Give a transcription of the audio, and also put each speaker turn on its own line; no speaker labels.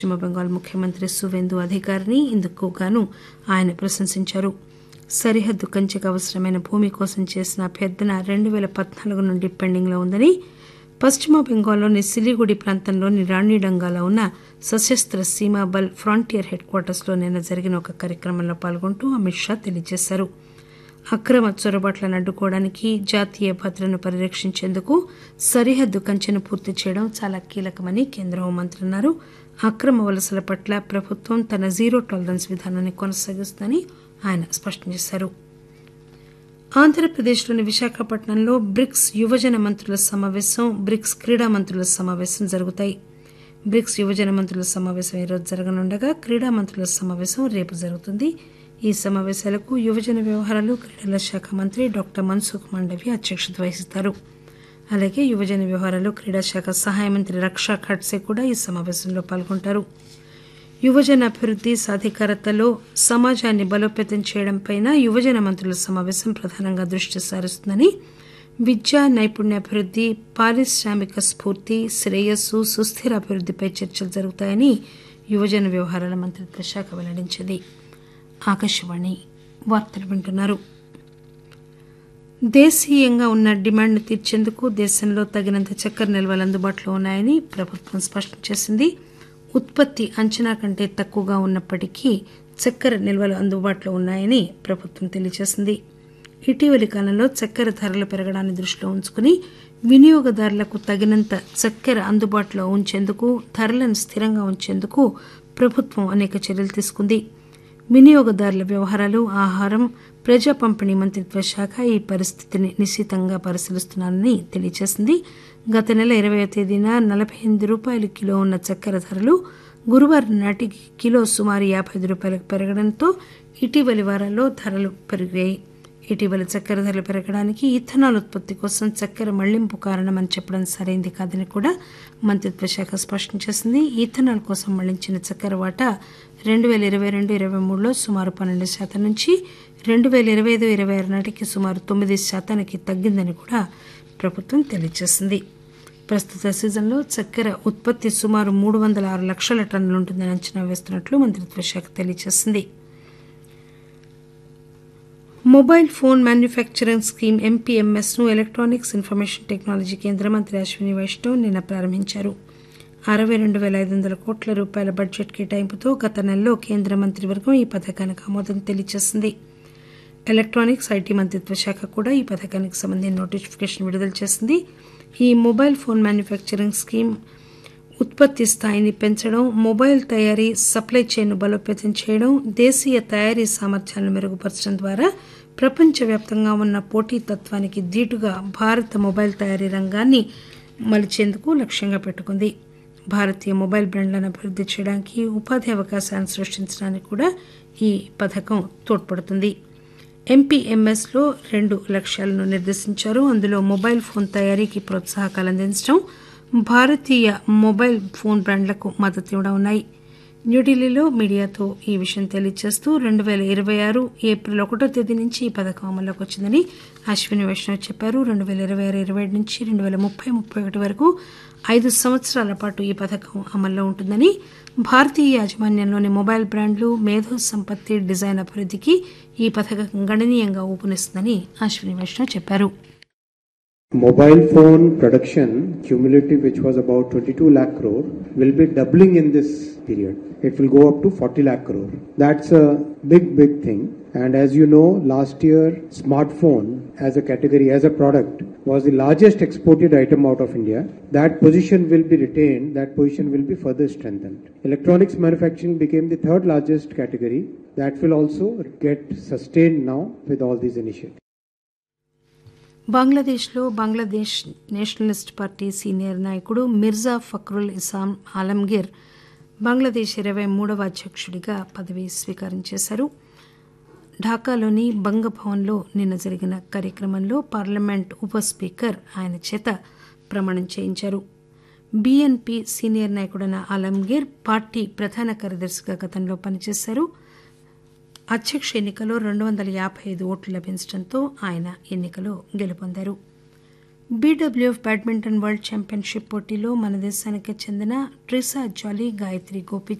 పశ్చిమ బెంగాల్ ముఖ్యమంత్రి సువేందు అధికారిని ఇందుకు గాను ఆయన ప్రశంసించారు సరిహద్దు కంచెకు అవసరమైన భూమి కోసం చేసిన అభ్యర్థన రెండు పేల పద్నాలుగు నుండి పెండింగ్లో ఉందని పశ్చిమ బెంగాల్లోని సిలిగుడి ప్రాంతంలోని రాణిడంగాలో ఉన్న సశస్త్ర సీమా బల్ ఫ్రాంటియర్ హెడ్ క్వార్టర్స్లో నిన్న జరిగిన ఒక కార్యక్రమంలో పాల్గొంటూ అమిత్ షా తెలియజేశారు అక్రమ చొరబాట్లను అడ్డుకోవడానికి జాతీయ భద్రతను పరిరక్షించేందుకు సరిహద్దు కంచెను పూర్తి చేయడం చాలా కీలకమని కేంద్ర హోంమంత్రి అన్నారు అక్రమ వలసల పట్ల ప్రభుత్వం తన జీరో టాలరెన్స్ విధానాన్ని కొనసాగిస్తుందని ఆయన స్పష్టం చేశారు ఆంధ్రప్రదేశ్లోని విశాఖపట్నంలో బ్రిక్స్ యువజన మంత్రుల సమావేశం బ్రిక్స్ క్రీడా మంత్రుల సమావేశం జరుగుతాయి బ్రిక్స్ యువజన మంత్రుల సమావేశం ఈరోజు జరగనుండగా క్రీడా మంత్రుల సమావేశం రేపు జరుగుతుంది ఈ సమావేశాలకు యువజన వ్యవహారాలు క్రీడల శాఖ మంత్రి డాక్టర్ మన్సుఖ్ మాండవ్య అధ్యక్షత వహిస్తారు అలాగే యువజన వ్యవహారాలు క్రీడా శాఖ సహాయ మంత్రి రక్షా ఖడ్సే కూడా ఈ సమావేశంలో పాల్గొంటారు యువజన అభివృద్ది సాధికారతలో సమాజాన్ని బలోపేతం చేయడంపై యువజన మంత్రుల సమావేశం ప్రధానంగా దృష్టి సారిస్తుందని విద్య నైపుణ్యాభివృద్ది పారిశ్రామిక స్ఫూర్తి శ్రేయస్సు సుస్థిర అభివృద్దిపై చర్చలు జరుగుతాయని యువజన వ్యవహారాల మంత్రిత్వ శాఖ వెల్లడించింది ఆకాశవాణి వార్తలు వింటున్నారు దేశీయంగా ఉన్న డిమాండ్ను తీర్చేందుకు దేశంలో తగినంత చక్కెర నిల్వలు అందుబాటులో ఉన్నాయని ప్రభుత్వం స్పష్టం చేసింది ఉత్పత్తి అంచనా కంటే తక్కువగా ఉన్నప్పటికీ చక్కెర నిల్వలు అందుబాటులో ఉన్నాయని ప్రభుత్వం తెలియజేసింది ఇటీవలి కాలంలో చక్కెర ధరలు పెరగడాన్ని దృష్టిలో ఉంచుకుని వినియోగదారులకు తగినంత చక్కెర అందుబాటులో ఉంచేందుకు ధరలను స్థిరంగా ఉంచేందుకు ప్రభుత్వం అనేక చర్యలు తీసుకుంది వినియోగదారుల వ్యవహారాలు ఆహారం ప్రజా పంపిణీ మంత్రిత్వ శాఖ ఈ పరిస్థితిని నిశితంగా పరిశీలిస్తున్నారని తెలియజేసింది గత నెల ఇరవై తేదీన నలభై ఎనిమిది రూపాయల కిలో ఉన్న చక్కెర ధరలు గురువారం నాటికి కిలో సుమారు యాభై ఐదు రూపాయలకు పెరగడంతో ఇటీవలి వారాల్లో ధరలు పెరిగాయి ఇటీవల చక్కెర ధరలు పెరగడానికి ఇథనాల్ ఉత్పత్తి కోసం చక్కెర మళ్లింపు కారణమని చెప్పడం సరైంది కాదని కూడా మంత్రిత్వ శాఖ స్పష్టం చేసింది ఇథనాల్ కోసం మళ్లించిన చక్కెర వాటా రెండు పేల ఇరవై రెండు ఇరవై మూడులో సుమారు పన్నెండు శాతం నుంచి రెండు పేల ఇరవై ఐదు ఇరవై ఆరు నాటికి సుమారు తొమ్మిది శాతానికి తగ్గిందని కూడా ప్రభుత్వం తెలియజేసింది ప్రస్తుత సీజన్లో చక్కెర ఉత్పత్తి సుమారు మూడు వందల ఆరు లక్షల టన్నులు ఉంటుందని అంచనా వేస్తున్నట్లు మంత్రిత్వ శాఖ తెలియజేసింది mobile phone manufacturing scheme MPMS ను ఎలక్ట్రానిక్స్ ఇన్ఫర్మేషన్ టెక్నాలజీ కేంద్ర మంత్రి అశ్విని వైష్ణవ్ నిన్న ప్రారంభించారు అరవై రెండు పేల ఐదు వందల కోట్ల రూపాయల బడ్జెట్ కేటాయింపుతో గత నెలలో కేంద్ర మంత్రివర్గం ఈ పథకానికి ఆమోదం తెలియజేసింది ఎలక్ట్రానిక్స్ ఐటీ మంత్రిత్వ శాఖ కూడా ఈ పథకానికి సంబంధించిన నోటిఫికేషన్ విడుదల చేసింది ఈ మొబైల్ ఫోన్ మ్యానుఫ్యాక్చరింగ్ స్కీమ్ ఉత్పత్తి స్థాయిని పెంచడం మొబైల్ తయారీ సప్లై చైన్ను బలోపేతం చేయడం దేశీయ తయారీ సామర్థ్యాలను మెరుగుపరచడం ద్వారా ప్రపంచవ్యాప్తంగా ఉన్న పోటీతత్వానికి ధీటుగా భారత మొబైల్ తయారీ రంగాన్ని మలిచేందుకు లక్ష్యంగా పెట్టుకుంది భారతీయ మొబైల్ బ్రాండ్లను అభివృద్ది చేయడానికి ఉపాధి అవకాశాలను సృష్టించడానికి కూడా ఈ పథకం తోడ్పడుతుంది ఎంపీఎంఎస్లో రెండు లక్ష్యాలను నిర్దేశించారు అందులో మొబైల్ ఫోన్ తయారీకి ప్రోత్సాహకాలు అందించడం భారతీయ మొబైల్ ఫోన్ బ్రాండ్లకు మద్దతు ఇవ్వడం ఉన్నాయి న్యూఢిల్లీలో మీడియాతో ఈ విషయం తెలియజేస్తూ రెండు పేల ఇరవై ఆరు ఏప్రిల్ ఒకటో తేదీ నుంచి ఈ పథకం అమల్లోకి వచ్చిందని అశ్విని వైష్ణవ్ చెప్పారు రెండు పేల ఇరవై ఆరు ఇరవై ఏడు నుంచి రెండు వేల ముప్పై ముప్పై ఒకటి వరకు ఐదు సంవత్సరాల పాటు ఈ పథకం అమల్లో ఉంటుందని భారతీయ యాజమాన్యంలోని మొబైల్ బ్రాండ్లు మేధో సంపత్తి డిజైన్ అభివృద్ధికి ఈ పథకం గణనీయంగా ఊపునిస్తుందని అశ్విని వైష్ణవ్ చెప్పారు
Mobile phone production cumulative, which was about 22 lakh crore, will be doubling in this period. It will go up to 40 lakh crore. That's a big, big thing. And as you know, last year, smartphone as a category, as a product, was the largest exported item out of India. That position will be retained, that position will be further strengthened. Electronics manufacturing became the third largest category. That will also get sustained now with all these initiatives.
బంగ్లాదేశ్లో Bangladesh Nationalist party senior నాయకుడు మిర్జా ఫక్రుల్ ఇసాం ఆలంగీర్ బంగ్లాదేశ్ ఇరవై మూడవ అధ్యక్షుడిగా పదవీ స్వీకారం చేశారు ఢాకాలోని బంగభవన్లో నిన్న జరిగిన కార్యక్రమంలో పార్లమెంట్ ఉప స్పీకర్ ఆయన చేత ప్రమాణం చేయించారు బీఎన్పీ సీనియర్ నాయకుడైన ఆలంగీర్ పార్టీ ప్రధాన కార్యదర్శిగా గతంలో పనిచేశారు అధ్యక్ష ఎన్నికలో రెండు వందల యాభై ఐదు ఓట్లు లభించడంతో ఆయన ఎన్నికలో గెలుపొందారు బీడబ్ల్యూఎఫ్ బ్యాడ్మింటన్ వరల్డ్ ఛాంపియన్షిప్ పోటీలో మన దేశానికి చెందిన ట్రిసా జాలీ గాయత్రి గోపి